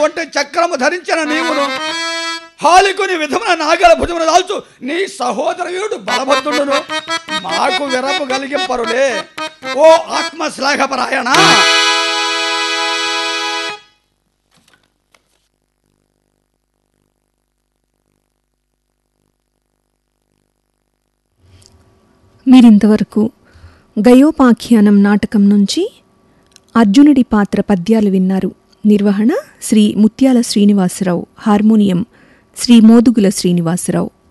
ఒంటి చక్రము ధరించిన నీవును హాలికుని విధమున నాగల భుజమున దాల్చు నీ సహోదర వీరుడు బలభద్రుడును మాకు విరపు కలిగింపరులే ఓ ఆత్మ శ్లాఘపరాయణ మీరింతవరకు గయోపాఖ్యానం నాటకం నుంచి అర్జునుడి పాత్ర పద్యాలు విన్నారు నిర్వహణ శ్రీ ముత్యాల శ్రీనివాసరావు హార్మోనియం శ్రీ మోదుగుల శ్రీనివాసరావు